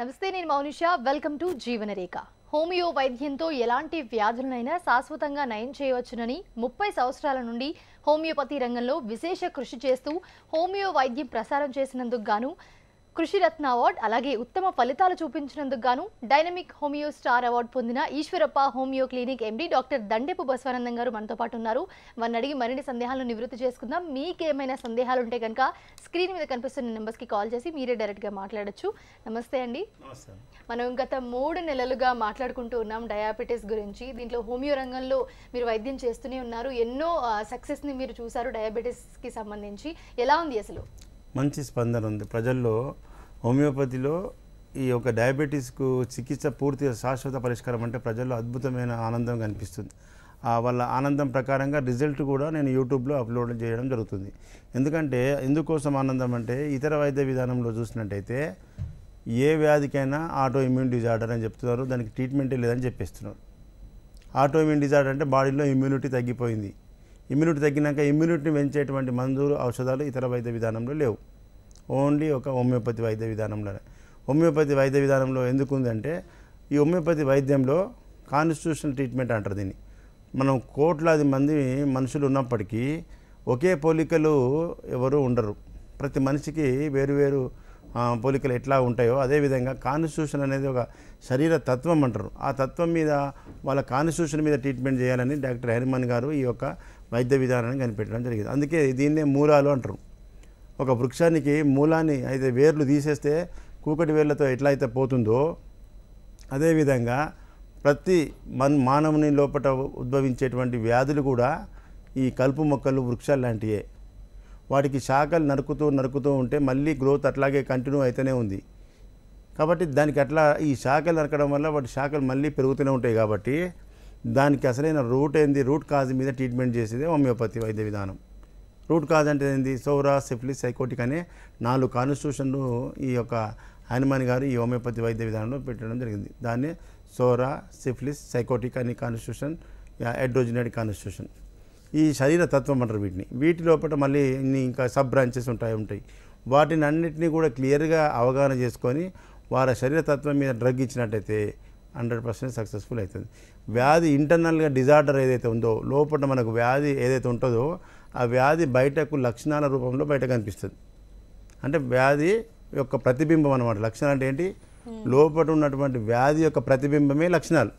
నమస్తే నేను Mounisha welcome to Jeevanarekha homeo వైద్యంతో ఎలాంటి వ్యాధులనైనా శాశ్వతంగా నయం చేయవచ్చునని ముప్పై సంవత్సరాల నుండి హోమియోపతి రంగంలో విశేష కృషి చేస్తూ హోమియో వైద్యం ప్రసారం చేసినందుకు గాను కృషిరత్న అవార్డ్ అలాగే ఉత్తమ ఫలితాలు చూపించినందుకు గాను డైనమిక్ హోమియో స్టార్ అవార్డు పొందిన Eshwarappa homeo clinic MD doctor Dandepu Basavanandam గారు మనతో పాటు ఉన్నారు వారిని అడిగి మరిన్ని సందేహాలను నివృత్తి చేసుకుందాం మీకేమైనా సందేహాలు ఉంటే కనుక స్క్రీన్ మీద కనిపిస్తున్న నెంబర్స్కి కాల్ చేసి మీరే డైరెక్ట్గా మాట్లాడొచ్చు నమస్తే అండి నమస్తే మనం గత మూడు నెలలుగా మాట్లాడుకుంటూ ఉన్నాం డయాబెటీస్ గురించి దీంట్లో హోమియో రంగంలో మీరు వైద్యం చేస్తూనే ఉన్నారు ఎన్నో సక్సెస్ని మీరు చూసారు డయాబెటీస్కి సంబంధించి ఎలా ఉంది అసలు మంచి స్పందన ఉంది ప్రజల్లో హోమియోపతిలో ఈ యొక్క డయాబెటీస్కు చికిత్స పూర్తిగా శాశ్వత పరిష్కారం అంటే ప్రజల్లో అద్భుతమైన ఆనందం కనిపిస్తుంది ఆ వాళ్ళ ఆనందం ప్రకారంగా రిజల్ట్ కూడా నేను యూట్యూబ్లో అప్లోడ్ చేయడం జరుగుతుంది ఎందుకంటే ఎందుకోసం ఆనందం అంటే ఇతర వైద్య విధానంలో చూసినట్టయితే ఏ వ్యాధికైనా ఆటో ఇమ్యూన్ డిజార్డర్ అని చెప్తున్నారు దానికి ట్రీట్మెంటే లేదని చెప్పేస్తున్నారు ఆటో ఇమ్యూన్ డిజార్డర్ అంటే బాడీలో ఇమ్యూనిటీ తగ్గిపోయింది ఇమ్యూనిటీ తగ్గినాక ఇమ్యూనిటీని పెంచేటువంటి మందులు ఔషధాలు ఇతర వైద్య విధానంలో లేవు ఓన్లీ ఒక హోమియోపతి వైద్య విధానంలోనే హోమియోపతి వైద్య విధానంలో ఎందుకు ఉందంటే ఈ హోమియోపతి వైద్యంలో కాన్స్టిట్యూషనల్ ట్రీట్మెంట్ అంటారు దీన్ని మనం కోట్లాది మంది మనుషులు ఉన్నప్పటికీ ఒకే పోలికలు ఎవరు ఉండరు ప్రతి మనిషికి వేరు వేరు ఆ, పోలికలు ఎట్లా ఉంటాయో అదేవిధంగా కాన్స్టిట్యూషన్ అనేది ఒక శరీర తత్వం అంటారు ఆ తత్వం మీద వాళ్ళ కాన్స్టిట్యూషన్ మీద ట్రీట్మెంట్ చేయాలని డాక్టర్ హరిమన్ గారు ఈ యొక్క వైద్య విధానాన్ని కనిపెట్టడం జరిగింది అందుకే దీన్నే మూలాలు అంటారు ఒక వృక్షానికి మూలాన్ని అయితే వేర్లు తీసేస్తే కూకటి వేర్లతో ఎట్లా అయితే పోతుందో అదేవిధంగా ప్రతి మన్ మానవుని లోపల ఉద్భవించేటువంటి వ్యాధులు కూడా ఈ కలుపు మొక్కలు వృక్షాలు లాంటివే వాటికి శాఖలు నరుకుతూ నరుకుతూ ఉంటే మళ్ళీ గ్రోత్ అట్లాగే కంటిన్యూ అయితేనే ఉంది కాబట్టి దానికి అట్లా ఈ శాఖలు నరకడం వల్ల వాటి శాఖలు మళ్ళీ పెరుగుతూనే ఉంటాయి కాబట్టి దానికి అసలైన రూట్ ఏంది రూట్ కాజ్ మీద ట్రీట్మెంట్ చేసేది హోమియోపతి వైద్య విధానం రూట్ కాజ్ అంటే ఏంది సోరా సిఫిలిస్ సైకోటిక్ అనే నాలుగు కాన్స్టిట్యూషన్లు ఈ యొక్క హనుమాన్ గారు ఈ హోమియోపతి వైద్య విధానంలో పెట్టడం జరిగింది దాన్ని సోరా సిఫిలిస్ సైకోటిక్ అనే కాన్స్టిట్యూషన్ ఎడ్రోజినేటిక్ కాన్స్టిట్యూషన్ ఈ శరీర తత్వం అంటారు వీటిని వీటి లోపల మళ్ళీ ఇన్ని ఇంకా సబ్ బ్రాంచెస్ ఉంటాయి ఉంటాయి వాటిని అన్నిటినీ కూడా క్లియర్గా అవగాహన చేసుకొని వారి శరీర తత్వం మీద డ్రగ్ ఇచ్చినట్టయితే హండ్రెడ్ పర్సెంట్ సక్సెస్ఫుల్ అవుతుంది వ్యాధి ఇంటర్నల్గా డిజార్డర్ ఏదైతే ఉందో లోపల మనకు వ్యాధి ఏదైతే ఉంటుందో ఆ వ్యాధి బయటకు లక్షణాల రూపంలో బయట కనిపిస్తుంది అంటే వ్యాధి యొక్క ప్రతిబింబం అనమాట లక్షణాలు అంటే ఏంటి లోపల ఉన్నటువంటి వ్యాధి యొక్క ప్రతిబింబమే లక్షణాలు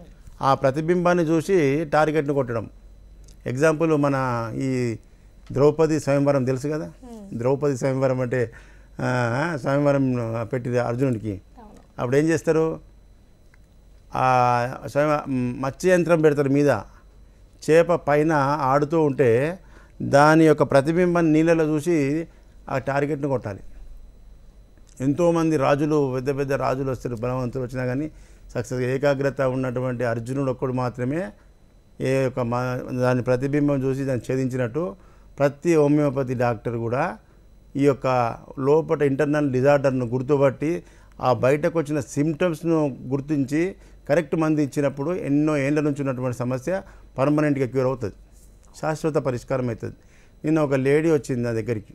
ఆ ప్రతిబింబాన్ని చూసి టార్గెట్ని కొట్టడం ఎగ్జాంపుల్ మన ఈ ద్రౌపది స్వయంవరం తెలుసు కదా ద్రౌపది స్వయంవరం అంటే ఆ, స్వయంవరం పెట్టింది అర్జునుడికి అవును అప్పుడు ఏం చేస్తారు ఆ స్వయం మత్స్య యంత్రం పెడతారు మీద చేప పైన ఆడుతూ ఉంటే దాని యొక్క ప్రతిబింబాన్ని నీళ్ళలో చూసి ఆ టార్గెట్ని కొట్టాలి ఎంతోమంది రాజులు పెద్ద పెద్ద రాజులు వస్తారు బలవంతులు వచ్చినా కానీ సక్సెస్ ఏకాగ్రత ఉన్నటువంటి అర్జునుడు ఒక్కడు మాత్రమే ఏ యొక్క మా దాని ప్రతిబింబం చూసి దాన్ని ఛేదించినట్టు ప్రతి హోమియోపతి డాక్టర్ కూడా ఈ యొక్క లోపల ఇంటర్నల్ డిజార్డర్ను గుర్తుపట్టి ఆ బయటకు వచ్చిన సిమ్టమ్స్ను గుర్తించి కరెక్ట్ మంది ఇచ్చినప్పుడు ఎన్నో ఏళ్ళ నుంచి ఉన్నటువంటి సమస్య పర్మనెంట్గా క్యూర్ అవుతుంది శాశ్వత పరిష్కారం అవుతుంది నిన్న ఒక లేడీ వచ్చింది నా దగ్గరికి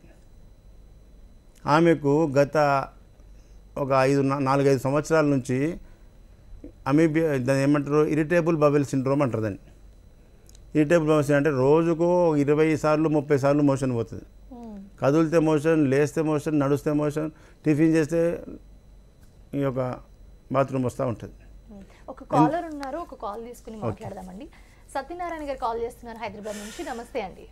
ఆమెకు గత ఒక ఐదు నా- నాలుగైదు సంవత్సరాల నుంచి అమీబియా దాన్ని ఏమంటారు ఇరిటేబుల్ బబెల్ సిండ్రోమ్ అంటారు దాన్ని ఇరిటేబుల్ బబెల్ సిండ్రోమ్ అంటే రోజుకు ఇరవై సార్లు ముప్పై సార్లు మోషన్ పోతుంది కదిలితే మోషన్ లేస్తే మోషన్ నడుస్తే మోషన్ టిఫిన్ చేస్తే ఈ యొక్క బాత్రూమ్ వస్తూ ఉంటుంది ఒక కాలర్ ఉన్నారు ఒక కాల్ తీసుకుని మాట్లాడదామండి సత్యనారాయణ గారు కాల్ చేస్తున్నారు హైదరాబాద్ నుంచి నమస్తే అండి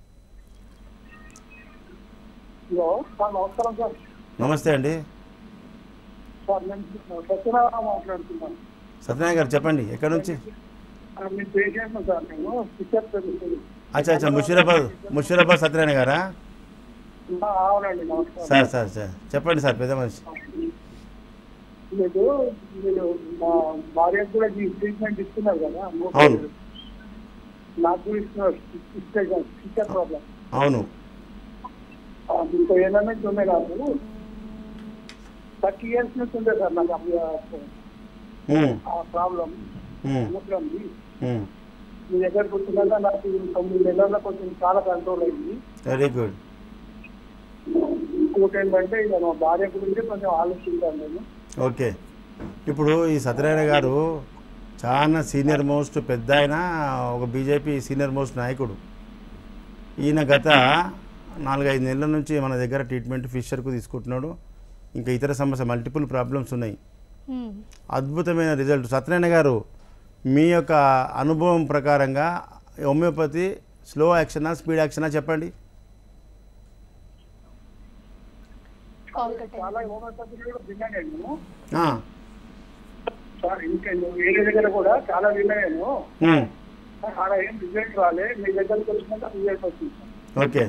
హలో సార్ నమస్కారం సార్ నమస్తే అండి సార్ నేను సత్యనారాయణ మాట్లాడుతున్నాను సత్యనారాయణ గారు చెప్పండి ఎక్కడి నుంచి ఆ, మీ పేషెంట్ సార్ నేను పిక్చర్ తెలుస్తుంది అచ్చా అచ్చా ముషీరాబాద్ ముషీరాబాద్ సత్యనారాయణ గారా అవునండి నమస్కారం సార్ సార్ సార్ చెప్పండి సార్ పెద్ద మనిషి మీకు మీరు మా భార్యకు కూడా ఈ ట్రీట్మెంట్ ఇస్తున్నారు కదా అవును. నాకు కూడా ఇస్తున్నారు పిక్చర్ ప్రాబ్లం అవును ఇంకో ఏదైనా ఉన్నాయి నాకు థర్టీ ఇయర్స్ నుంచి ఉండే సార్ నాకు ఆ- ఉమ్, ఆ ప్రాబ్లం ఉమ్, మూత్రంది ఉమ్. మీ దగ్గరకు వచ్చినాక నాకు తొమ్మిది నెలల్లో కొంచెం చాలా కంట్రోల్ అయింది వెరీ గుడ్ ఇంకోటి ఏంటంటే ఇక మా భార్య గురించి కొంచెం ఆలోచించాను నేను ఓకే ఇప్పుడు ఈ సత్యనారాయణ గారు చాలా సీనియర్ మోస్ట్ పెద్ద ఆయన ఒక బీజేపీ సీనియర్ మోస్ట్ నాయకుడు ఈయన గత నాలుగైదు నెలల నుంచి మన దగ్గర ట్రీట్మెంట్ ఫిషర్కు తీసుకుంటున్నాడు ఇంకా ఇతర సమస్య మల్టిపుల్ ప్రాబ్లమ్స్ ఉన్నాయి మ్మ్. అద్భుతమైన రిజల్ట్ సత్యనారాయణ గారు మీ యొక్క అనుభవం ప్రకారంగా హోమియోపతి స్లో యాక్షనా స్పీడ్ యాక్షనా చెప్పండి కాల్ కట్ చాలా హోమియోపతి కూడా విన్నాను నేను ఆ, సార్ ఇంకా నువ్వు వేరే దగ్గర కూడా చాలా విన్నాను ఉమ్, ఆడ ఏం రిజల్ట్ రాలే మీ దగ్గరకు వచ్చినాక రిజల్ట్ వచ్చింది సార్. ఓకే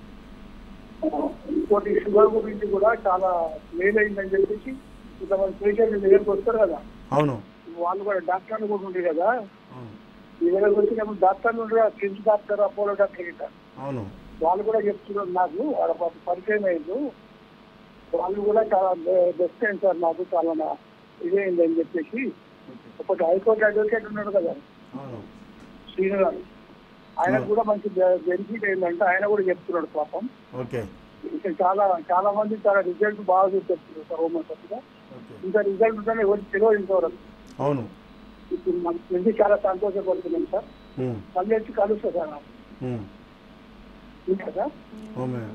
ఇంకోటి షుగర్ గురించి కూడా చాలా మేలైందని చెప్పేసి ఇంతమంది పేషెంట్ మీ దగ్గరకు వస్తారు కదా అవును వాళ్ళు కూడా డాక్టర్లు కూడా ఉండే కదా అవును మీ దగ్గరకు వచ్చినప్పుడు డాక్టర్లు ఉండరు కిమ్స్ డాక్టర్ అపోలో డాక్టర్ ఇట్లా అవును వాళ్ళు కూడా చెప్తున్నారు నాకు వాళ్ళ పాపం పరిచయం అయ్యింది వాళ్ళు కూడా చాలా బెస్ట్ అయింది సార్ నాకు చాలా నా- ఇదేంది అని చెప్పేసి ఒకటి హైకోర్టు అడ్వకేట్ ఉన్నాడు కదా అవును శ్రీను గారు ఆయన కూడా మంచి బెనిఫిట్ అయిందంటే ఆయన కూడా చెప్తున్నాడు పాపం ఓకే ఇంకా చాలా చాలా మంది చాలా రిజల్ట్ బాగా చూపిస్తున్నారు సార్ హోమియోపతిగా ఓకే ఇంకా రిజల్ట్ ఉందని ఎవరికి తెలియదు ఇంతవరకు అవును ఇప్పుడు మన నుంచి చాలా సంతోషపడుతున్నాం సార్ ఉమ్, మళ్ళీ వచ్చి కలుస్తా సార్ నాకు. ఉమ్. ఇంకా సార్ హోమియో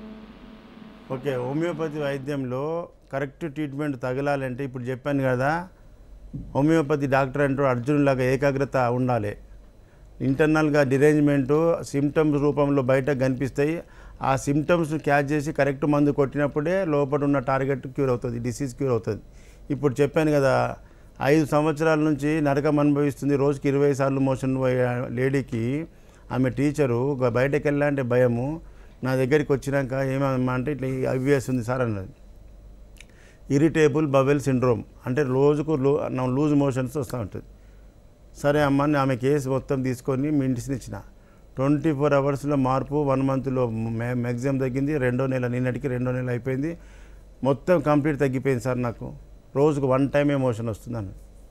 ఓకే హోమియోపతి వైద్యంలో కరెక్ట్ ట్రీట్మెంట్ తగలాలంటే ఇప్పుడు చెప్పాను కదా హోమియోపతి డాక్టర్ అంటూ అర్జునులాగా ఏకాగ్రత ఉండాలి ఇంటర్నల్గా డిరేంజ్మెంటు సిమ్టమ్స్ రూపంలో బయట కనిపిస్తాయి ఆ సిమ్టమ్స్ని క్యాచ్ చేసి కరెక్ట్ మందు కొట్టినప్పుడే లోపల ఉన్న టార్గెట్ క్యూర్ అవుతుంది డిసీజ్ క్యూర్ అవుతుంది ఇప్పుడు చెప్పాను కదా ఐదు సంవత్సరాల నుంచి నరకం అనుభవిస్తుంది రోజుకి ఇరవై సార్లు మోషన్ పోయే లేడీకి ఆమె టీచరు గ- బయటకు వెళ్ళాలంటే భయము నా దగ్గరికి వచ్చినాక ఏమమ్మా అంటే ఇట్లా ఐవిఎస్ ఉంది సార్ అన్నది ఇరిటేబుల్ బబెల్ సిండ్రోమ్ అంటే రోజుకు లూ లూజ్ మోషన్స్ వస్తూ ఉంటుంది సరే అమ్మ అని ఆమె కేసు మొత్తం తీసుకొని మెడిసిన్ ఇచ్చిన ట్వంటీ ఫోర్ అవర్స్లో మార్పు వన్ మంత్లో మ్యాక్సిమం తగ్గింది రెండో నెల నిన్నటికి రెండో నెల అయిపోయింది మొత్తం కంప్లీట్ తగ్గిపోయింది సార్ నాకు రోజుకు వన్ టైం ఎమోషన్ వస్తుందని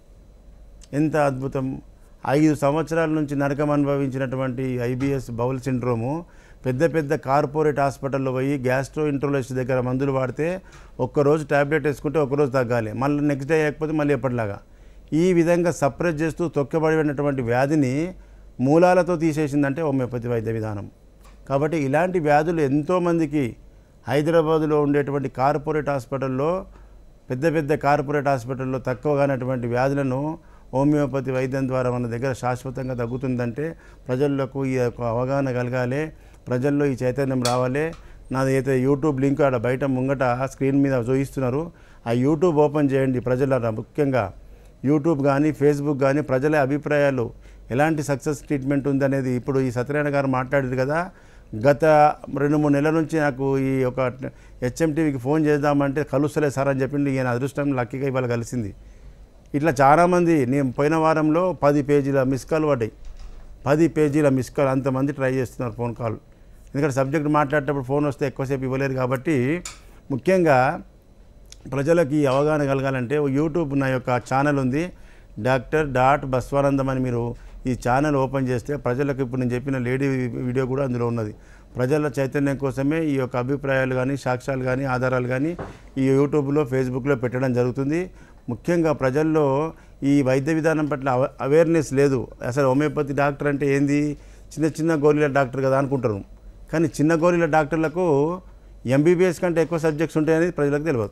ఎంత అద్భుతం ఐదు సంవత్సరాల నుంచి నరకం అనుభవించినటువంటి ఐబిఎస్ బౌల్ సిండ్రోము పెద్ద పెద్ద కార్పొరేట్ హాస్పిటల్లో పోయి గ్యాస్ట్రో ఇంట్రోలజిస్ట్ దగ్గర మందులు వాడితే ఒక్కరోజు ట్యాబ్లెట్ వేసుకుంటే ఒక్కరోజు తగ్గాలి మళ్ళీ నెక్స్ట్ డే అయిపోతే మళ్ళీ ఎప్పటిలాగా ఈ విధంగా సప్రెస్ చేస్తూ తొక్కబడినటువంటి వ్యాధిని మూలాలతో తీసేసిందంటే హోమియోపతి వైద్య విధానం కాబట్టి ఇలాంటి వ్యాధులు ఎంతోమందికి హైదరాబాదులో ఉండేటువంటి కార్పొరేట్ హాస్పిటల్లో పెద్ద పెద్ద కార్పొరేట్ హాస్పిటల్లో తక్కువగానటువంటి వ్యాధులను హోమియోపతి వైద్యం ద్వారా మన దగ్గర శాశ్వతంగా తగ్గుతుందంటే ప్రజలకు ఈ యొక్క అవగాహన కలగాలి ప్రజల్లో ఈ చైతన్యం రావాలి నాది అయితే యూట్యూబ్ లింక్ ఆడ బయట ముంగట స్క్రీన్ మీద చూపిస్తున్నారు ఆ యూట్యూబ్ ఓపెన్ చేయండి ప్రజల ముఖ్యంగా యూట్యూబ్ కానీ ఫేస్బుక్ కానీ ప్రజల అభిప్రాయాలు ఎలాంటి సక్సెస్ ట్రీట్మెంట్ ఉందనేది ఇప్పుడు ఈ సత్యనారాయణ గారు మాట్లాడారు కదా గత రెండు మూడు నెలల నుంచి నాకు ఈ ఒక హెచ్ఎంటీవీకి ఫోన్ చేద్దామంటే కలుస్తలే సార్ అని చెప్పింది ఈయన అదృష్టం లక్కీగా ఇవాళ కలిసింది ఇట్లా చాలామంది నేను పోయిన వారంలో పది పేజీల మిస్ కాల్ పడ్డాయి పది పేజీల మిస్ కాల్ అంతమంది ట్రై చేస్తున్నారు ఫోన్ కాల్ ఎందుకంటే సబ్జెక్ట్ మాట్లాడేటప్పుడు ఫోన్ వస్తే ఎక్కువసేపు ఇవ్వలేరు కాబట్టి ముఖ్యంగా ప్రజలకు ఈ అవగాహన కలగాలంటే ఓ యూట్యూబ్ నా యొక్క ఛానల్ ఉంది డాక్టర్ డాట్ బస్వానందం అని మీరు ఈ ఛానల్ ఓపెన్ చేస్తే ప్రజలకు ఇప్పుడు నేను చెప్పిన లేడీ వీడియో కూడా అందులో ఉన్నది ప్రజల చైతన్యం కోసమే ఈ యొక్క అభిప్రాయాలు కానీ సాక్ష్యాలు కానీ ఆధారాలు కానీ ఈ యూట్యూబ్లో ఫేస్బుక్లో పెట్టడం జరుగుతుంది ముఖ్యంగా ప్రజల్లో ఈ వైద్య విధానం పట్ల అవ అవేర్నెస్ లేదు అసలు హోమియోపతి డాక్టర్ అంటే ఏంది చిన్న చిన్న గోళీల డాక్టర్ కదా అనుకుంటారు కానీ చిన్న గోళీల డాక్టర్లకు ఎంబీబీఎస్ కంటే ఎక్కువ సబ్జెక్ట్స్ ఉంటాయని ప్రజలకు తెలియదు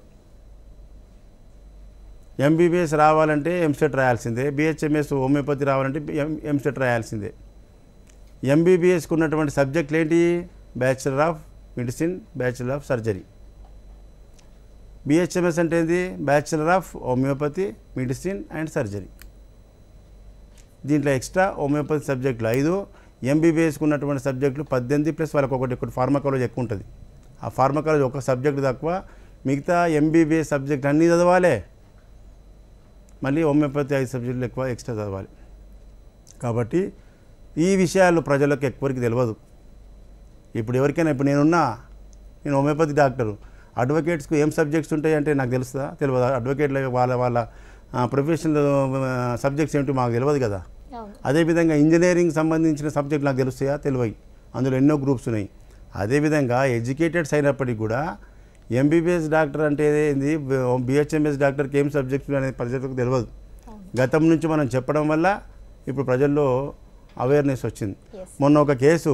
ఎంబీబీఎస్ రావాలంటే ఎంసెట్ రాయాల్సిందే బిహెచ్ఎంఎస్ హోమియోపతి రావాలంటే ఎం ఎంసెట్ రాయాల్సిందే ఎంబీబీఎస్కి ఉన్నటువంటి సబ్జెక్టులు ఏంటి bachelor of medicine bachelor of surgery BHMS అంటే ఏంది bachelor of homeopathy medicine and surgery దీంట్లో ఎక్స్ట్రా హోమియోపతి సబ్జెక్టులు ఐదు ఎంబీబీఎస్కి ఉన్నటువంటి సబ్జెక్టులు పద్దెనిమిది ప్లస్ వాళ్ళకి ఒకటి ఒకటి ఫార్మకాలజీ ఎక్కువ ఉంటుంది ఆ ఫార్మకాలజీ ఒక సబ్జెక్ట్ తక్కువ మిగతా ఎంబీబీఎస్ సబ్జెక్ట్ అన్నీ చదవాలి మళ్ళీ హోమియోపతి ఐదు సబ్జెక్టులు ఎక్కువ ఎక్స్ట్రా చదవాలి కాబట్టి ఈ విషయాలు ప్రజలకు ఎక్కువరికి తెలియదు ఇప్పుడు ఎవరికైనా ఇప్పుడు నేనున్నా నేను హోమియోపతి డాక్టరు అడ్వకేట్స్కి ఏం సబ్జెక్ట్స్ ఉంటాయి అంటే నాకు తెలుస్తుందా తెలియదు అడ్వకేట్ల వాళ్ళ వాళ్ళ ప్రొఫెషనల్ సబ్జెక్ట్స్ ఏమిటి మాకు తెలియదు కదా అవును అదేవిధంగా ఇంజనీరింగ్ సంబంధించిన సబ్జెక్ట్ నాకు తెలుస్తాయా తెలివై అందులో ఎన్నో గ్రూప్స్ ఉన్నాయి అదేవిధంగా ఎడ్యుకేటెడ్స్ అయినప్పటికీ కూడా ఎంబీబీఎస్ డాక్టర్ అంటే ఏంది బిహెచ్ఎంఎస్ డాక్టర్కి ఏం సబ్జెక్టు అనేది ప్రజలకు తెలియదు అవును గతం నుంచి మనం చెప్పడం వల్ల ఇప్పుడు ప్రజల్లో అవేర్నెస్ వచ్చింది ఎస్ మొన్న ఒక కేసు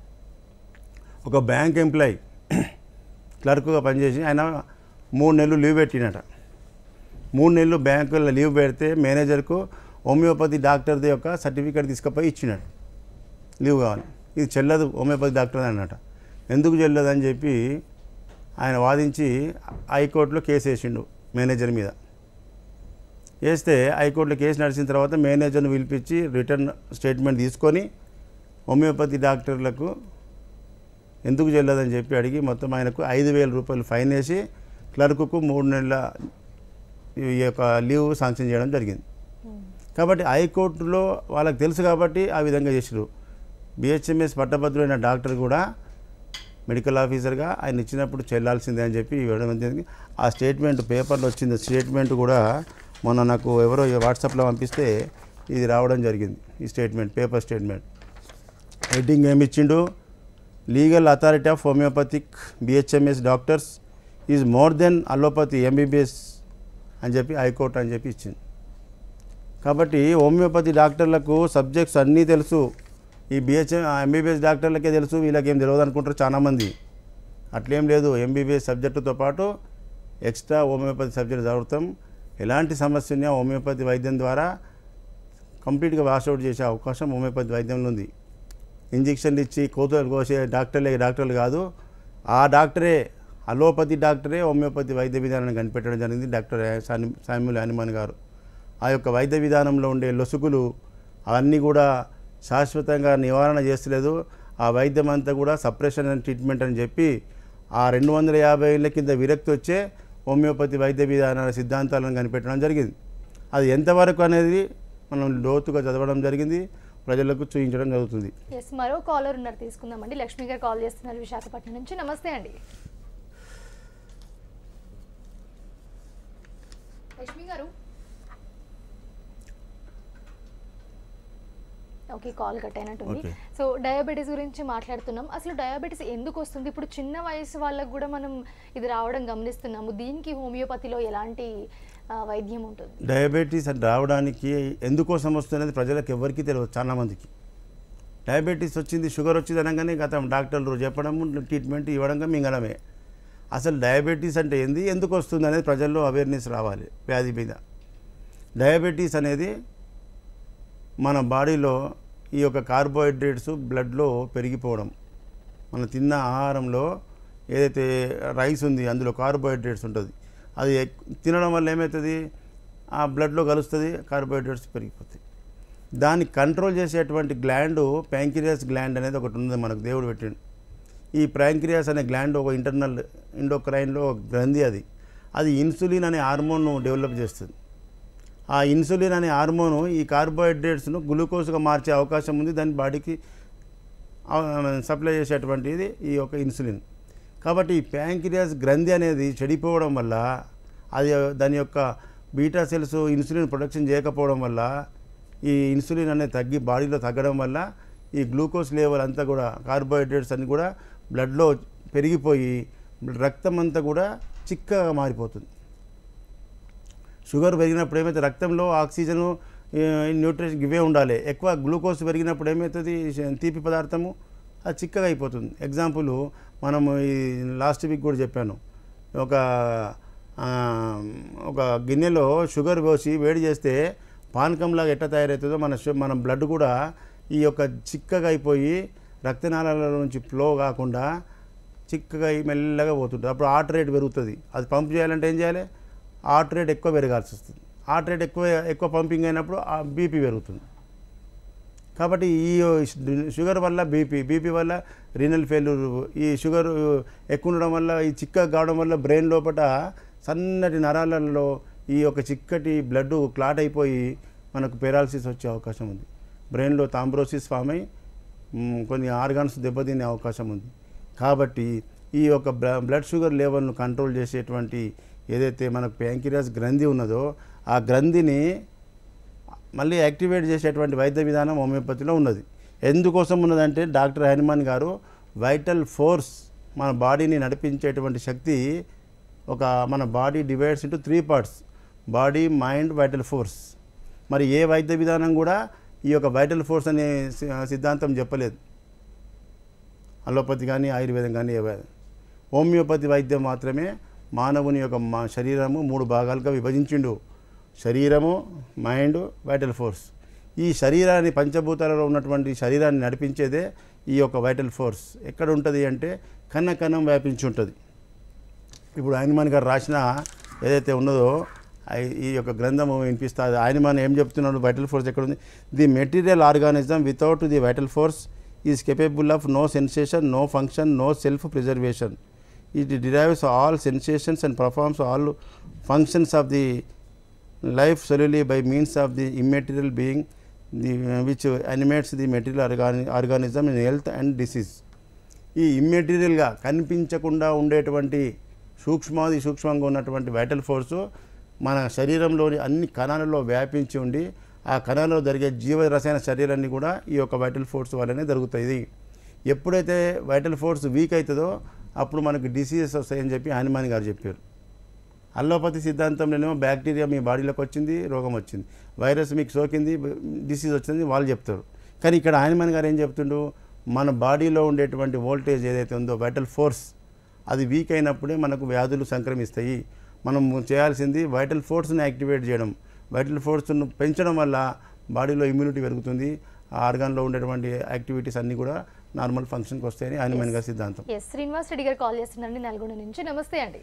ఒక బ్యాంక్ ఎంప్లాయీ క్లర్క్గా పనిచేసి ఆయన మూడు నెలలు లీవ్ పెట్టినట మూడు నెలలు బ్యాంకులో లీవ్ పెడితే మేనేజర్కు హోమియోపతి డాక్టర్ది యొక్క సర్టిఫికేట్ తీసుకుపోయి ఇచ్చినాడు లీవ్ కావాలి ఇది చెల్లదు హోమియోపతి డాక్టర్ అన్నట ఎందుకు చెల్లదు అని చెప్పి ఆయన వాదించి హైకోర్టులో కేసు వేసిండు మేనేజర్ మీద వేస్తే హైకోర్టులో కేసు నడిచిన తర్వాత మేనేజర్ను పిలిపించి రిటర్న్ స్టేట్మెంట్ తీసుకొని హోమియోపతి డాక్టర్లకు ఎందుకు చెల్లదని చెప్పి అడిగి మొత్తం ఆయనకు ఐదు వేల రూపాయలు ఫైన్ వేసి క్లర్కుకు మూడు నెలల ఈ యొక్క లీవ్ శాంక్షన్ చేయడం జరిగింది కాబట్టి హైకోర్టులో వాళ్ళకి తెలుసు కాబట్టి ఆ విధంగా చేసారు బిహెచ్ఎంఎస్ పట్టభద్రులైన డాక్టర్ కూడా మెడికల్ ఆఫీసర్గా ఆయన ఇచ్చినప్పుడు చెల్లాల్సిందే అని చెప్పి ఇవ్వడం జరిగింది ఆ స్టేట్మెంట్ పేపర్లో వచ్చింది స్టేట్మెంట్ కూడా మొన్న నాకు ఎవరో వాట్సాప్లో పంపిస్తే ఇది రావడం జరిగింది ఈ స్టేట్మెంట్ పేపర్ స్టేట్మెంట్ హెడ్డింగ్ ఏమి ఇచ్చిండు legal authority of homeopathic BHMS doctors is more than allopathy MBBS అని చెప్పి హైకోర్టు అని చెప్పి ఇచ్చింది కాబట్టి హోమియోపతి డాక్టర్లకు సబ్జెక్ట్స్ అన్నీ తెలుసు ఈ బిహెచ్ఎం ఎంబీబీఎస్ డాక్టర్లకే తెలుసు వీళ్ళకి ఏం తెలియదు అనుకుంటారు చాలామంది అట్లేం లేదు ఎంబీబీఎస్ సబ్జెక్టుతో పాటు ఎక్స్ట్రా హోమియోపతి సబ్జెక్ట్ చదువుతాం ఎలాంటి సమస్య ఉన్నా హోమియోపతి వైద్యం ద్వారా కంప్లీట్గా వాషౌట్ చేసే అవకాశం హోమియోపతి వైద్యంలో ఉంది ఇంజక్షన్లు ఇచ్చి కోతలు కోసే డాక్టర్లే డాక్టర్లు కాదు ఆ డాక్టరే అలోపతి డాక్టరే హోమియోపతి వైద్య విధానాన్ని కనిపెట్టడం జరిగింది డాక్టర్ సాని సామ్యుల్ హనుమాన్ గారు ఆ యొక్క వైద్య విధానంలో ఉండే లొసుగులు అవన్నీ కూడా శాశ్వతంగా నివారణ చేస్తలేదు ఆ వైద్యం అంతా కూడా సప్రెషన్ అండ్ ట్రీట్మెంట్ అని చెప్పి ఆ రెండు వందల యాభై ఏళ్ళ కింద విరక్తి వచ్చే హోమియోపతి వైద్య విధానాల సిద్ధాంతాలను కనిపెట్టడం జరిగింది అది ఎంతవరకు అనేది మనం లోతుగా చదవడం జరిగింది ప్రజలకు చూపించడం జరుగుతుంది ఎస్ మరో కాలర్ ఉన్నారు తీసుకుందామండి లక్ష్మి గారు కాల్ చేస్తున్నారు విశాఖపట్నం నుంచి నమస్తే అండి లక్ష్మి గారు ఓకే కాల్ కట్ అయినట్టుంది Okay. సో డయాబెటీస్ గురించి మాట్లాడుతున్నాం అసలు డయాబెటీస్ ఎందుకు వస్తుంది ఇప్పుడు చిన్న వయసు వాళ్ళకు కూడా మనం ఇది రావడం గమనిస్తున్నాము దీనికి హోమియోపతిలో ఎలాంటి ఆ, వైద్యం ఉంటుంది డయాబెటీస్ అని రావడానికి ఎందుకోసం వస్తున్నది ప్రజలకు ఎవరికీ తెలియదు చాలా మందికి డయాబెటీస్ వచ్చింది షుగర్ వచ్చింది అనగానే గత డాక్టర్లు చెప్పడం ట్రీట్మెంట్ ఇవ్వడంగా మింగడమే అసలు డయాబెటీస్ అంటే ఏంది ఎందుకు వస్తుంది అనేది ప్రజల్లో అవేర్నెస్ రావాలి వ్యాధి మీద డయాబెటీస్ అనేది మన బాడీలో ఈ యొక్క కార్బోహైడ్రేట్స్ బ్లడ్లో పెరిగిపోవడం మనం తిన్న ఆహారంలో ఏదైతే రైస్ ఉంది అందులో కార్బోహైడ్రేట్స్ ఉంటుంది అది ఎక్- తినడం వల్ల ఏమవుతుంది ఆ బ్లడ్లో కలుస్తుంది కార్బోహైడ్రేట్స్ పెరిగిపోతాయి దాన్ని కంట్రోల్ చేసేటువంటి గ్లాండ్ ప్యాంక్రియాస్ గ్లాండ్ అనేది ఒకటి ఉంది మనకు దేవుడు పెట్టిండు ఈ ప్యాంక్రియాస్ అనే గ్లాండ్ ఒక ఇంటర్నల్ ఇండోక్రైన్లో ఒక గ్రంథి అది అది ఇన్సులిన్ అనే హార్మోన్ను డెవలప్ చేస్తుంది ఆ ఇన్సులిన్ అనే హార్మోను ఈ కార్బోహైడ్రేట్స్ను గ్లూకోజ్గా మార్చే అవకాశం ఉంది దాని బాడీకి సప్లై చేసేటువంటిది ఈ యొక్క ఇన్సులిన్ కాబట్టి ఈ ప్యాంక్రియాస్ గ్రంథి అనేది చెడిపోవడం వల్ల అది దాని యొక్క బీటా సెల్స్ ఇన్సులిన్ ప్రొడక్షన్ చేయకపోవడం వల్ల ఈ ఇన్సులిన్ అనేది తగ్గి బాడీలో తగ్గడం వల్ల ఈ గ్లూకోజ్ లెవెల్ అంతా కూడా కార్బోహైడ్రేట్స్ అన్ని కూడా బ్లడ్లో పెరిగిపోయి రక్తం అంతా కూడా చిక్కగా మారిపోతుంది షుగర్ పెరిగినప్పుడు ఏమైతే రక్తంలో ఆక్సిజన్ న్యూట్రిషన్ ఇవే ఉండాలి ఎక్కువ గ్లూకోజ్ పెరిగినప్పుడు ఏమవుతుంది తీపి పదార్థము అది చిక్కగా అయిపోతుంది ఎగ్జాంపుల్ మనము ఈ లాస్ట్ వీక్ కూడా చెప్పాను ఒక ఆ, ఒక గిన్నెలో షుగర్ పోసి వేడి చేస్తే పానకంలాగా ఎట్లా తయారవుతుందో మన షు- మన బ్లడ్ కూడా ఈ యొక్క చిక్కగా అయిపోయి రక్తనాళాల నుంచి ఫ్లో కాకుండా చిక్కగా అయి మెల్లగా పోతుంటుంది అప్పుడు హార్ట్ రేట్ పెరుగుతుంది అది పంప్ చేయాలంటే ఏం చేయాలి హార్ట్ రేట్ ఎక్కువ పెరగాల్సి వస్తుంది హార్ట్ రేట్ ఎక్కువ ఎక్కువ పంపింగ్ అయినప్పుడు ఆ బీపీ పెరుగుతుంది కాబట్టి ఈ షుగర్ వల్ల బీపీ బీపీ వల్ల రీనల్ ఫెయిల్యూర్ ఈ షుగర్ ఎక్కువ ఉండడం వల్ల ఈ చిక్క కావడం వల్ల బ్రెయిన్ లోపల సన్నటి నరాలలో ఈ యొక్క చిక్కటి బ్లడ్ క్లాట్ అయిపోయి మనకు పెరాలసిస్ వచ్చే అవకాశం ఉంది బ్రెయిన్లో తాంబ్రోసిస్ ఫామ్ అయి మ్, కొన్ని ఆర్గాన్స్ దెబ్బతినే అవకాశం ఉంది కాబట్టి ఈ యొక్క బ్ల- బ్లడ్ షుగర్ లెవెల్ను కంట్రోల్ చేసేటువంటి ఏదైతే మనకు ప్యాంకిరియాస్ గ్రంథి ఉన్నదో ఆ గ్రంథిని మళ్ళీ యాక్టివేట్ చేసేటువంటి వైద్య విధానం హోమియోపతిలో ఉన్నది ఎందుకోసం ఉన్నదంటే డాక్టర్ హనుమాన్ గారు వైటల్ ఫోర్స్ మన బాడీని నడిపించేటువంటి శక్తి ఒక మన body divides into three parts body mind vital force మరి ఏ వైద్య విధానం కూడా ఈ యొక్క వైటల్ ఫోర్స్ అనే సి- సిద్ధాంతం చెప్పలేదు అలోపతి కానీ ఆయుర్వేదం కానీ ఏ వై- హోమియోపతి వైద్యం మాత్రమే మానవుని యొక్క మా శరీరము మూడు భాగాలుగా విభజించిండు శరీరము మైండ్ వైటల్ ఫోర్స్ ఈ శరీరాన్ని పంచభూతాలలో ఉన్నటువంటి శరీరాన్ని నడిపించేదే ఈ యొక్క వైటల్ ఫోర్స్ ఎక్కడ ఉంటుంది అంటే కన్న కన్నం వ్యాపించి ఉంటుంది ఇప్పుడు ఆయనమాన్ గారు రాసిన ఏదైతే ఉన్నదో ఐ- ఈ యొక్క గ్రంథము వినిపిస్తుంది ఆయనమాన్ ఏం చెప్తున్నాడు వైటల్ ఫోర్స్ ఎక్కడ ఉంది the material organism without the vital force is capable of no sensation no function no self preservation it derives all sensations and performs all functions of the life solely by means of the immaterial being the, which animates the material organi- organism in health and disease ఈ ఇమ్మెటీరియల్గా కనిపించకుండా ఉండేటువంటి సూక్ష్మాది సూక్ష్మంగా ఉన్నటువంటి vital force మన శరీరంలోని అన్ని కణాలలో వ్యాపించి ఉండి ఆ కణాలలో జరిగే జీవ రసాయన చర్యలన్నీ కూడా ఈ యొక్క వైటల్ ఫోర్స్ వల్లనే జరుగుతాయి ఎప్పుడైతే వైటల్ ఫోర్స్ వీక్ అవుతుందో అప్పుడు మనకు డిసీజెస్ వస్తాయని చెప్పి హనుమాన్ గారు చెప్పారు అల్లోపతి సిద్ధాంతంలోనేమో బ్యాక్టీరియా మీ బాడీలోకి వచ్చింది రోగం వచ్చింది వైరస్ మీకు సోకింది డిసీజ్ వచ్చింది వాళ్ళు చెప్తారు కానీ ఇక్కడ ఆయనమన్ గారు ఏం చెప్తుండు మన బాడీలో ఉండేటువంటి వోల్టేజ్ ఏదైతే ఉందో వైటల్ ఫోర్స్ అది వీక్ అయినప్పుడే మనకు వ్యాధులు సంక్రమిస్తాయి మనం చేయాల్సింది వైటల్ ఫోర్స్ని యాక్టివేట్ చేయడం వైటల్ ఫోర్స్ను పెంచడం వల్ల బాడీలో ఇమ్యూనిటీ పెరుగుతుంది ఆ ఆర్గాన్లో ఉండేటువంటి యాక్టివిటీస్ అన్నీ కూడా నార్మల్ ఫంక్షన్కి వస్తాయని ఆయనమన్ గారి సిద్ధాంతం ఎస్ శ్రీనివాస్ రెడ్డి గారు కాల్ చేస్తున్నారండి నల్గొండ నుంచి నమస్తే అండి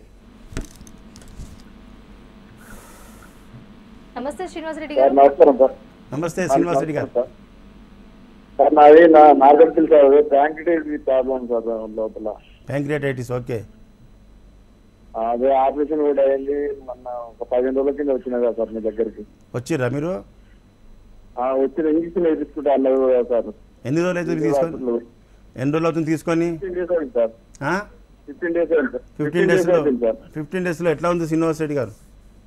నమస్తే శ్రీనివాస్ రెడ్డి సార్ గారు నమస్కారం సార్ నమస్తే శ్రీనివాస్ రెడ్డి గారు సార్ సార్ నాది నా నాగర్కిల్ సార్ బ్రాంకిటైజ్ ప్రాబ్లం సార్ లోపల ప్యాంక్రియాటైటిస్ ఓకే అదే ఆపరేషన్ కూడా అయింది మొన్న ఒక పదిహేను రోజుల కింద వచ్చిన కదా సార్ మీ దగ్గరికి వచ్చిర్రా మీరు ఆ, వచ్చిన ఇంజక్షన్ వేయించుకుంటే అన్నది కూడా సార్ ఎన్ని రోజులు అయితే తీసుకొని ఎన్ని రోజులు అవుతుంది తీసుకొని ఫిఫ్టీన్ డేస్ అయింది సార్ ఫిఫ్టీన్ డేస్ అయింది సార్ ఫిఫ్టీన్ డేస్లో అయింది సార్ ఫిఫ్టీన్ డేస్లో ఎట్లా ఉంది శ్రీనివాస్ రెడ్డి గారు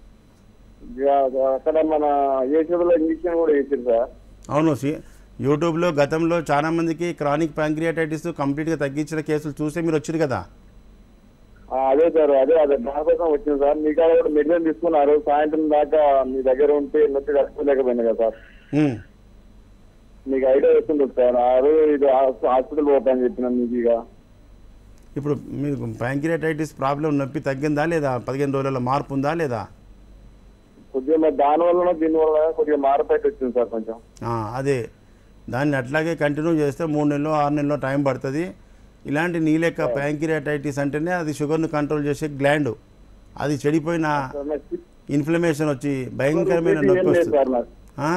ఇక అక్కడ మన ఏసీలో ఇంజక్షన్ కూడా వేసింది సార్ అవును సి యూట్యూబ్లో గతంలో చాలా మందికి క్రానిక్ ప్యాంక్రియాటైటిస్ కంప్లీట్గా తగ్గించిన కేసులు చూసే మీరు వచ్చారు కదా ఆ, అదే సార్ అదే అదే దానికోసం వచ్చింది సార్ మీ కాడ కూడా మెడిసిన్ తీసుకున్నారు సాయంత్రం దాకా మీ దగ్గర ఉంటే నొప్పి కట్టుకోలేకపోయింది కదా సార్ ఉమ్. మీకు ఐడియా వస్తుంది సార్ ఆ రోజు ఇది హాస్పిటల్ పోతాను చెప్పిన మీకు ఇక ఇప్పుడు మీకు ప్యాంక్రియాటైటిస్ ప్రాబ్లం నొప్పి తగ్గిందా లేదా పదిహేను రోజులలో మార్పు ఉందా లేదా కొద్దిగా మరి దాని వల్ల దీని వల్ల కొద్దిగా మారపైతే వచ్చింది సార్ కొంచెం ఆ, అదే దాన్ని అట్లాగే కంటిన్యూ చేస్తే మూడు నెలలు ఆరు నెలలు టైం పడుతుంది ఇలాంటి నీ లెక్క ప్యాంక్రియాటైటిస్ అంటేనే అది షుగర్ను కంట్రోల్ చేసే గ్లాండ్ అది చెడిపోయిన సార్ నాకు ఇన్ఫ్లమేషన్ వచ్చి భయంకరమైన షుగర్ నొప్పి ఏం లేదు వస్తుంది సార్ నాకు ఆ?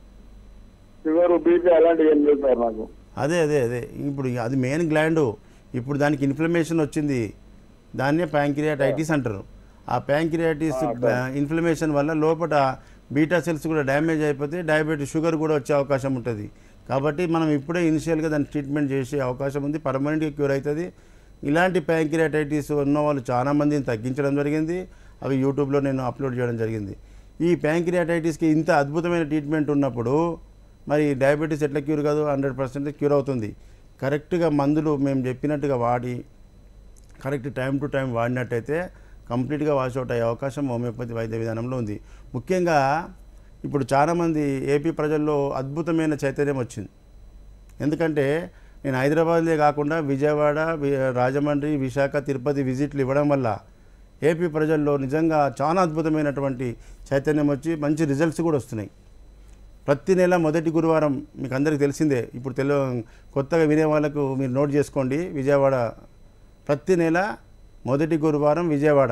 షుగర్ బీపీ అలాంటివి ఏం లేదు సార్ నాకు అదే అదే అదే ఇప్పుడు అది మెయిన్ గ్లాండ్ ఇప్పుడు దానికి ఇన్ఫ్లమేషన్ వచ్చింది దాన్నే ప్యాంక్రియాటైటిస్ అంటారు ఆ ప్యాంక్రియాటిస్ ఇన్ఫ్లమేషన్ వల్ల లోపల బీటా సెల్స్ కూడా డ్యామేజ్ అయిపోతే డయాబెటీస్ షుగర్ కూడా వచ్చే అవకాశం ఉంటుంది కాబట్టి మనం ఇప్పుడే ఇనిషియల్గా దాన్ని ట్రీట్మెంట్ చేసే అవకాశం ఉంది పర్మనెంట్గా క్యూర్ అవుతుంది ఇలాంటి ప్యాంక్రియాటైటిస్ ఉన్న వాళ్ళు చాలా మందిని తగ్గించడం జరిగింది అవి యూట్యూబ్లో నేను అప్లోడ్ చేయడం జరిగింది ఈ ప్యాంక్రియాటైటిస్కి ఇంత అద్భుతమైన ట్రీట్మెంట్ ఉన్నప్పుడు మరి డయాబెటీస్ ఎట్లా క్యూర్ కాదు హండ్రెడ్ పర్సెంట్ క్యూర్ అవుతుంది కరెక్ట్గా మందులు మేము చెప్పినట్టుగా వాడి కరెక్ట్ టైం టు టైం వాడినట్టయితే కంప్లీట్గా వాష్అవుట్ అయ్యే అవకాశం హోమియోపతి వైద్య విధానంలో ఉంది ముఖ్యంగా ఇప్పుడు చాలామంది ఏపీ ప్రజల్లో అద్భుతమైన చైతన్యం వచ్చింది ఎందుకంటే నేను హైదరాబాద్లే కాకుండా విజయవాడ వి- రాజమండ్రి విశాఖ తిరుపతి విజిట్లు ఇవ్వడం వల్ల ఏపీ ప్రజల్లో నిజంగా చాలా అద్భుతమైనటువంటి చైతన్యం వచ్చి మంచి రిజల్ట్స్ కూడా వస్తున్నాయి ప్రతి నెల మొదటి గురువారం మీకు అందరికీ తెలిసిందే ఇప్పుడు తెలు కొత్తగా వినే వాళ్ళకు మీరు నోట్ చేసుకోండి విజయవాడ ప్రతి నెల మొదటి గురువారం విజయవాడ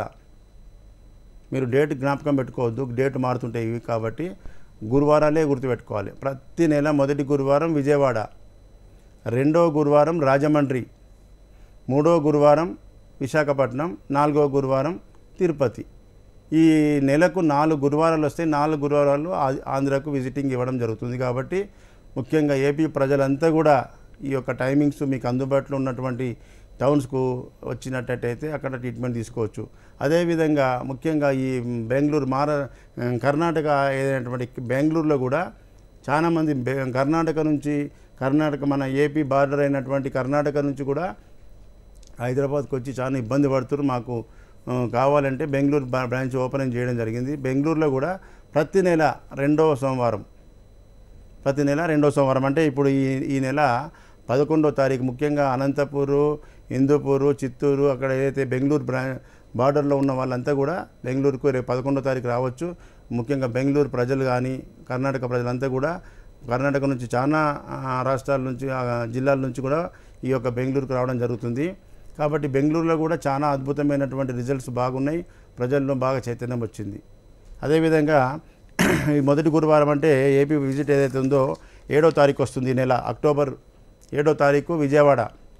మీరు డేట్ జ్ఞాపకం పెట్టుకోవద్దు డేట్ మారుతుంటాయి ఇవి కాబట్టి గురువారాలే గుర్తుపెట్టుకోవాలి ప్రతి నెల మొదటి గురువారం విజయవాడ రెండో గురువారం రాజమండ్రి మూడో గురువారం విశాఖపట్నం నాలుగో గురువారం తిరుపతి ఈ నెలకు నాలుగు గురువారాలు వస్తే నాలుగు గురువారాలు ఆ- ఆంధ్రాకు విజిటింగ్ ఇవ్వడం జరుగుతుంది కాబట్టి ముఖ్యంగా ఏపీ ప్రజలంతా కూడా ఈ యొక్క టైమింగ్స్ మీకు అందుబాటులో ఉన్నటువంటి టౌన్స్కు వచ్చినట్టయితే అక్కడ ట్రీట్మెంట్ తీసుకోవచ్చు అదేవిధంగా ముఖ్యంగా ఈ బెంగళూరు మార కర్ణాటక ఏదైనటువంటి బెంగళూరులో కూడా చాలామంది బె- కర్ణాటక నుంచి కర్ణాటక మన ఏపీ బార్డర్ అయినటువంటి కర్ణాటక నుంచి కూడా హైదరాబాద్కి వచ్చి చాలా ఇబ్బంది పడుతున్నారు మాకు ఆ, కావాలంటే బెంగళూరు బ్రా- బ్రాంచ్ ఓపెనింగ్ చేయడం జరిగింది బెంగళూరులో కూడా ప్రతి నెల రెండవ సోమవారం ప్రతి నెల రెండో సోమవారం అంటే ఇప్పుడు ఈ ఈ నెల పదకొండో తారీఖు ముఖ్యంగా అనంతపూరు హిందూపూరు చిత్తూరు అక్కడ ఏదైతే బెంగళూరు బ్రా బార్డర్లో ఉన్న వాళ్ళంతా కూడా బెంగళూరుకు రేపు పదకొండో తారీఖు రావచ్చు ముఖ్యంగా బెంగళూరు ప్రజలు కానీ కర్ణాటక ప్రజలంతా కూడా కర్ణాటక నుంచి చాలా ఆ, రాష్ట్రాల నుంచి ఆ, జిల్లాల నుంచి కూడా ఈ యొక్క బెంగళూరుకు రావడం జరుగుతుంది కాబట్టి బెంగళూరులో కూడా చాలా అద్భుతమైనటువంటి రిజల్ట్స్ బాగున్నాయి ప్రజల్లో బాగా చైతన్యం వచ్చింది అదేవిధంగా ఈ మొదటి గురువారం అంటే ఏపీ విజిట్ ఏదైతే ఉందో ఏడో తారీఖు వస్తుంది ఈ నెల అక్టోబర్ ఏడో తారీఖు విజయవాడ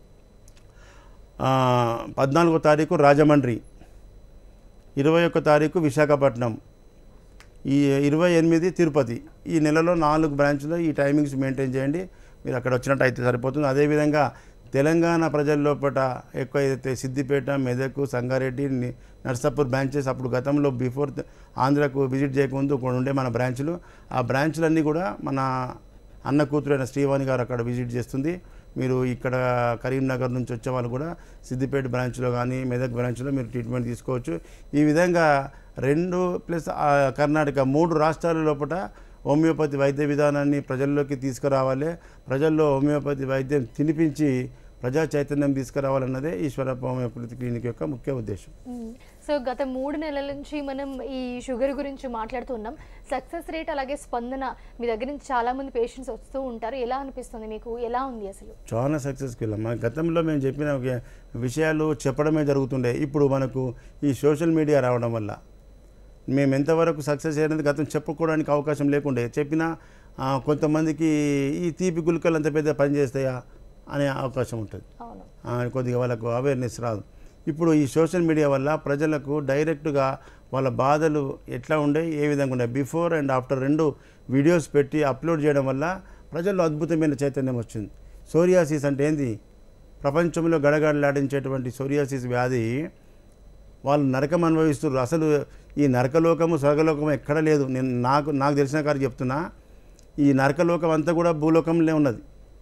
ఆ, పద్నాలుగో తారీఖు రాజమండ్రి ఇరవై ఒక్క తారీఖు విశాఖపట్నం ఈ ఇరవై ఎనిమిది తిరుపతి ఈ నెలలో నాలుగు బ్రాంచ్లో ఈ టైమింగ్స్ మెయింటైన్ చేయండి మీరు అక్కడ వచ్చినట్టు అయితే సరిపోతుంది అదేవిధంగా తెలంగాణ ప్రజల లోపల ఎక్కువ ఏదైతే సిద్దిపేట మెదక్ సంగారెడ్డి ని- నర్సాపూర్ బ్రాంచెస్ అప్పుడు గతంలో బిఫోర్ ద- ఆంధ్రకు విజిట్ చేయకముందు కొన్ని ఉండే మన బ్రాంచ్లు ఆ బ్రాంచ్లన్నీ కూడా మన అన్న కూతురైన శ్రీవాణి గారు అక్కడ విజిట్ చేస్తుంది మీరు ఇక్కడ కరీంనగర్ నుంచి వచ్చే వాళ్ళు కూడా సిద్దిపేట బ్రాంచ్లో కానీ మెదక్ బ్రాంచ్లో మీరు ట్రీట్మెంట్ తీసుకోవచ్చు ఈ విధంగా రెండు ప్లస్ ఆ కర్ణాటక మూడు రాష్ట్రాల లోపల హోమియోపతి వైద్య విధానాన్ని ప్రజల్లోకి తీసుకురావాలి ప్రజల్లో హోమియోపతి వైద్యం తినిపించి ప్రజా చైతన్యం తీసుకురావాలన్నదే ఈశ్వరప్ప హోమియోపతి క్లినిక్ యొక్క ముఖ్య ఉద్దేశం మ్మ్. సో గత మూడు నెలల నుంచి మనం ఈ షుగర్ గురించి మాట్లాడుతున్నాం సక్సెస్ రేట్ అలాగే స్పందన మీ దగ్గర నుంచి చాలా మంది పేషెంట్స్ వస్తూ ఉంటారు ఎలా అనిపిస్తుంది మీకు ఎలా ఉంది అసలు చాలా సక్సెస్ఫుల్ అమ్మా గతంలో మేము చెప్పిన ఒక విషయాలు చెప్పడమే జరుగుతుండే ఇప్పుడు మనకు ఈ సోషల్ మీడియా రావడం వల్ల మేము ఎంతవరకు సక్సెస్ అయినది గతం చెప్పుకోవడానికి అవకాశం లేకుండే చెప్పినా ఆ, కొంతమందికి ఈ తీపి గుళికలు అంత పెద్ద పని చేస్తాయా అనే అవకాశం ఉంటుంది అవును ఆ, కొద్దిగా వాళ్ళకు అవేర్నెస్ రాదు ఇప్పుడు ఈ సోషల్ మీడియా వల్ల ప్రజలకు డైరెక్ట్గా వాళ్ళ బాధలు ఎట్లా ఉండే ఏ విధంగా ఉండే బిఫోర్ అండ్ ఆఫ్టర్ రెండు వీడియోస్ పెట్టి అప్లోడ్ చేయడం వల్ల ప్రజల్లో అద్భుతమైన చైతన్యం వచ్చింది సోరియాసిస్ అంటే ఏంది ప్రపంచంలో గడగడలాడించేటువంటి సోరియాసిస్ వ్యాధి వాళ్ళు నరకం అనుభవిస్తున్నారు అసలు ఈ నరకలోకము స్వర్గలోకము ఎక్కడ లేదు నేను నాకు నాకు తెలిసిన కారు చెప్తున్నా ఈ నరకలోకం అంతా కూడా భూలోకంలో ఉన్నది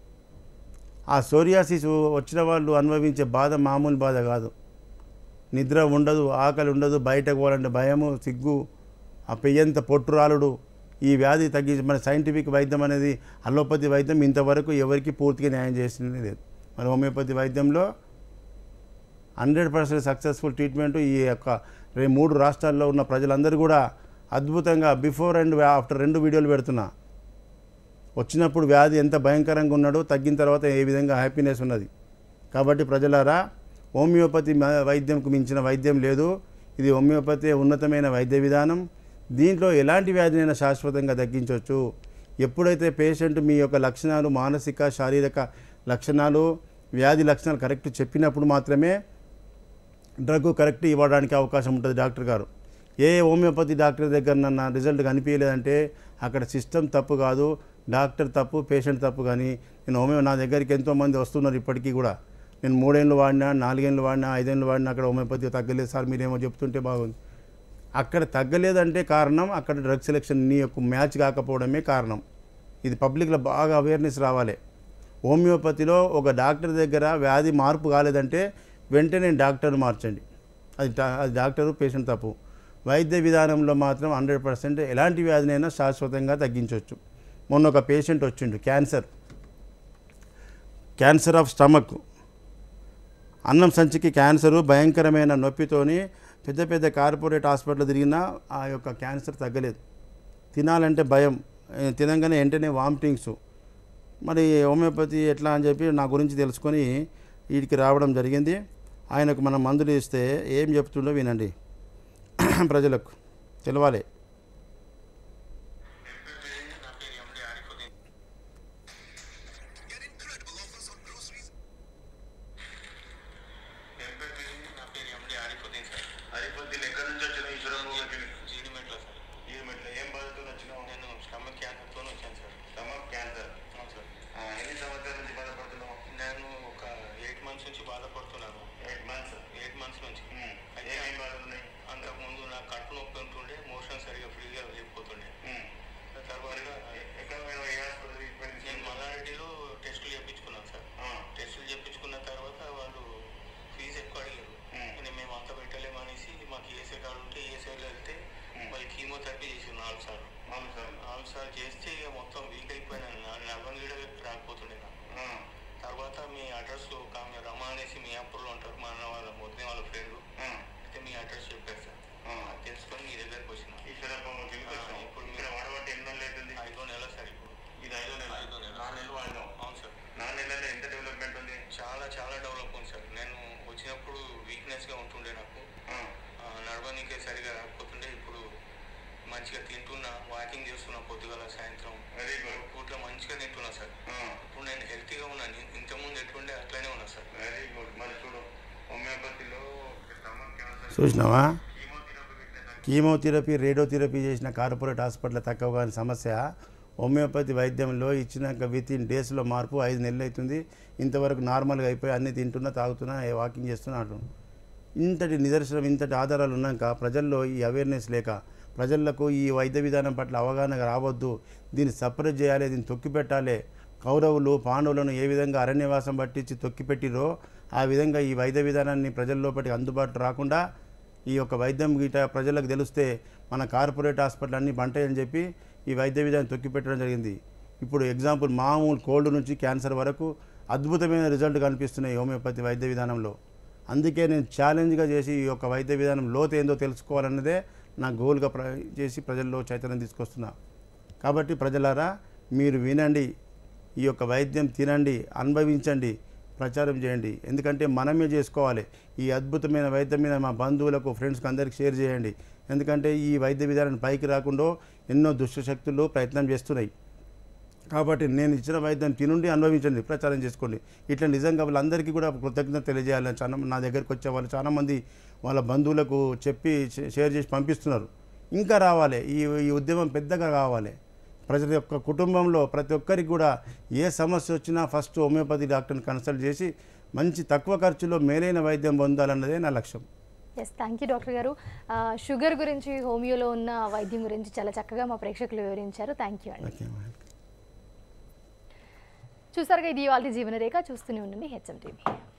ఆ సోరియాసిస్ వచ్చిన వాళ్ళు అనుభవించే బాధ మామూలు బాధ కాదు నిద్ర ఉండదు ఆకలి ఉండదు బయటకు పోవాలంటే భయము సిగ్గు ఆ పెయ్యంత పొట్టురాలుడు ఈ వ్యాధి తగ్గించి మన సైంటిఫిక్ వైద్యం అనేది అలోపతి వైద్యం ఇంతవరకు ఎవరికి పూర్తిగా న్యాయం చేసింది లేదు మన హోమియోపతి వైద్యంలో హండ్రెడ్ పర్సెంట్ సక్సెస్ఫుల్ ట్రీట్మెంట్ ఈ యొక్క రే- మూడు రాష్ట్రాల్లో ఉన్న ప్రజలందరూ కూడా అద్భుతంగా బిఫోర్ అండ్ ఆఫ్టర్ రెండు వీడియోలు పెడుతున్నా వచ్చినప్పుడు వ్యాధి ఎంత భయంకరంగా ఉన్నాడో తగ్గిన తర్వాత ఏ విధంగా హ్యాపీనెస్ ఉన్నది కాబట్టి ప్రజలారా హోమియోపతి మ- వైద్యంకు మించిన వైద్యం లేదు ఇది హోమియోపతి ఉన్నతమైన వైద్య విధానం దీంట్లో ఎలాంటి వ్యాధినైనా శాశ్వతంగా తగ్గించవచ్చు ఎప్పుడైతే పేషెంట్ మీ యొక్క లక్షణాలు మానసిక శారీరక లక్షణాలు వ్యాధి లక్షణాలు కరెక్ట్ చెప్పినప్పుడు మాత్రమే డ్రగ్ కరెక్ట్ ఇవ్వడానికి అవకాశం ఉంటుంది డాక్టర్ గారు ఏ హోమియోపతి డాక్టర్ దగ్గర నన్న రిజల్ట్ కనిపించలేదంటే అక్కడ సిస్టమ్ తప్పు కాదు డాక్టర్ తప్పు పేషెంట్ తప్పు కానీ నేను హోమియో నా దగ్గరికి ఎంతోమంది వస్తున్నారు ఇప్పటికీ కూడా నేను మూడేళ్ళు వాడినా నాలుగేళ్ళు వాడినా ఐదేళ్ళు వాడినా అక్కడ హోమియోపతి తగ్గలేదు సార్ మీరేమో చెప్తుంటే బాగుంది అక్కడ తగ్గలేదంటే కారణం అక్కడ డ్రగ్ సెలెక్షన్ నీ యొక్క మ్యాచ్ కాకపోవడమే కారణం ఇది పబ్లిక్లో బాగా అవేర్నెస్ రావాలి హోమియోపతిలో ఒక డాక్టర్ దగ్గర వ్యాధి మార్పు కాలేదంటే వెంటనే డాక్టర్ మార్చండి అది డా- అది డాక్టరు పేషెంట్ తప్పు వైద్య విధానంలో మాత్రం హండ్రెడ్ పర్సెంట్ ఎలాంటి వ్యాధినైనా శాశ్వతంగా తగ్గించవచ్చు మొన్న ఒక పేషెంట్ వచ్చిండు క్యాన్సర్ క్యాన్సర్ ఆఫ్ స్టమక్ అన్నం సంచికి క్యాన్సరు భయంకరమైన నొప్పితోని పెద్ద పెద్ద కార్పొరేట్ హాస్పిటల్ తిరిగినా ఆ యొక్క క్యాన్సర్ తగ్గలేదు తినాలంటే భయం ఏ, తినంగానే వెంటనే వామిటింగ్స్ మరి హోమియోపతి ఎట్లా అని చెప్పి నా గురించి తెలుసుకొని వీడికి రావడం జరిగింది ఆయనకు మనం మందులు ఇస్తే ఏం చెప్తుండో వినండి ప్రజలకు తెలవాలి Get incredible offers on groceries. ఏం పేరు మీది? నా పేరు ఎండి ఆరిఫుద్దీన్ సార్ హరిపతిలు ఎక్కడి నుంచి వచ్చిన ఈశ్వరం జీడిమెట్లో సార్ ఈమెట్ల ఏం బాధతో వచ్చినావు నేను స్టమక్ క్యాన్సర్తో వచ్చాను సార్ స్టమక్ క్యాన్సర్ అవును సార్ ఆ, ఎన్ని సంవత్సరాల నుంచి బాధపడుతున్నావు నేను ఒక ఎయిట్ మంత్స్ నుంచి బాధపడుతున్నాను ఎయిట్ మంత్స్ ఎయిట్ మంత్స్ నుంచి అయితే ఏమేమి బాధలు ఉన్నాయి అంతకుముందు నాకు కడుపు నొప్పి ఉంటుండే మోషన్ సరిగా మాకు ఏసీ కార్డు ఉంటే ఏసీలో వెళ్తే మరి కీమోథెరపీ చేసి నాలుగు సార్లు అవును సార్ నాలుగు సార్లు చేస్తే ఇక మొత్తం వీక్ అయిపోయినాను నలభై గీడ రాకపోతుండే నాకు ఆ, తర్వాత మీ అడ్రస్ ఒక ఆమె రమ అనేసి మీ అప్పుల్లో ఉంటారు మా అన్న వాళ్ళ మొదటి వాళ్ళ ఫ్రెండ్ ఆ, అయితే మీ అడ్రస్ చెప్పారు సార్ ఆ. అది తెలుసుకొని మీ దగ్గరకు వచ్చిన ఈశ్వరప్ప జిమ్కి వచ్చాం ఆ, ఇప్పుడు ఇక్కడ వాడబట్టి ఎన్ని నెలలు అవుతుంది ఐదో నెల సార్ ఇప్పుడు ఇది ఐదో నెల ఐదో నెల. నాలుగు నెలలు వాడినాం అవును సార్ నాలుగు నెలల్లో ఎంత డెవలప్మెంట్ ఉంది చాలా చాలా డెవలప్ ఉంది సార్ నేను వచ్చినప్పుడు వీక్నెస్గా ఉంటుండే నాకు ఆ, ఆ, నడవనీకే సరిగా రాకపోతుండే ఇప్పుడు మంచిగా తింటున్నా వాకింగ్ చేస్తున్నా పొద్దుగల సాయంత్రం వెరీ గుడ్ పూట్ల మంచిగా తింటున్నా సార్ ఆ, ఇప్పుడు నేను హెల్తీగా ఉన్నాను ఇంతకుముందు ఎట్లుండే అట్లనే ఉన్నా సార్ వెరీ గుడ్ మరి చూడు హోమియోపతిలో స్టమక్ క్యాన్సర్ చూసినావా కీమోథెరపీ పెట్టిన కీమోథెరపీ రేడియోథెరపీ చేసిన కార్పొరేట్ హాస్పిటల్ తక్కువ కాని సమస్య హోమియోపతి వైద్యంలో ఇచ్చినాక విత్ ఇన్ డేస్లో మార్పు ఐదు నెలలు అవుతుంది ఇంతవరకు నార్మల్గా అయిపోయి అన్ని తింటున్నా తాగుతున్నా ఏ వాకింగ్ చేస్తున్నా అంటున్నా ఇంతటి నిదర్శనం ఇంతటి ఆధారాలు ఉన్నాక ప్రజల్లో ఈ అవేర్నెస్ లేక ప్రజలకు ఈ వైద్య విధానం పట్ల అవగాహన రావద్దు దీన్ని సపరేట్ చేయాలి దీన్ని తొక్కిపెట్టాలి కౌరవులు పాండవులను ఏ విధంగా అరణ్యవాసం పట్టించి తొక్కిపెట్టిరో ఆ విధంగా ఈ వైద్య విధానాన్ని ప్రజల్లోపటికి అందుబాటు రాకుండా ఈ యొక్క వైద్యం గీట ప్రజలకు తెలిస్తే మన కార్పొరేట్ హాస్పిటల్ అన్నీ బంటాయని చెప్పి ఈ వైద్య విధానం తొక్కిపెట్టడం జరిగింది ఇప్పుడు ఎగ్జాంపుల్ మామూలు కోల్డ్ నుంచి క్యాన్సర్ వరకు అద్భుతమైన రిజల్ట్ కనిపిస్తున్నాయి హోమియోపతి వైద్య విధానంలో అందుకే నేను ఛాలెంజ్గా చేసి ఈ యొక్క వైద్య విధానం లోతు ఏందో తెలుసుకోవాలన్నదే నా గోల్గా ప్ర చేసి ప్రజల్లో చైతన్యం తీసుకొస్తున్నా కాబట్టి ప్రజలారా మీరు వినండి ఈ యొక్క వైద్యం తినండి అనుభవించండి ప్రచారం చేయండి ఎందుకంటే మనమే చేసుకోవాలి ఈ అద్భుతమైన వైద్యం మీద మా బంధువులకు ఫ్రెండ్స్కి అందరికి షేర్ చేయండి ఎందుకంటే ఈ వైద్య విధానం పైకి రాకుండా ఎన్నో దుష్ట శక్తులు ప్రయత్నం చేస్తున్నాయి కాబట్టి నేను ఇచ్చిన వైద్యం తినుండి అనుభవించండి ప్రచారం చేసుకోండి ఇట్లా నిజంగా వాళ్ళందరికీ కూడా కృతజ్ఞత తెలియజేయాలని చాలా నా దగ్గరికి వచ్చే వాళ్ళు చాలామంది వాళ్ళ బంధువులకు చెప్పి షే- షేర్ చేసి పంపిస్తున్నారు ఇంకా రావాలి ఈ ఈ ఉద్యమం పెద్దగా కావాలి ప్రతి ఒక్క కుటుంబంలో ప్రతి ఒక్కరికి కూడా ఏ సమస్య వచ్చినా ఫస్ట్ హోమియోపతి డాక్టర్ని కన్సల్ట్ చేసి మంచి తక్కువ ఖర్చులో మేలైన వైద్యం పొందాలన్నదే నా లక్ష్యం ఎస్ థ్యాంక్ యూ డాక్టర్ గారు ఆ, షుగర్ గురించి హోమియోలో ఉన్న వైద్యం గురించి చాలా చక్కగా మా ప్రేక్షకులు వివరించారు థ్యాంక్ యూ అండి ఓకే మేడం చూసారుగా ఇది వాళ్ళ జీవన రేఖ చూస్తూనే ఉండండి హెచ్ఎం టీవీ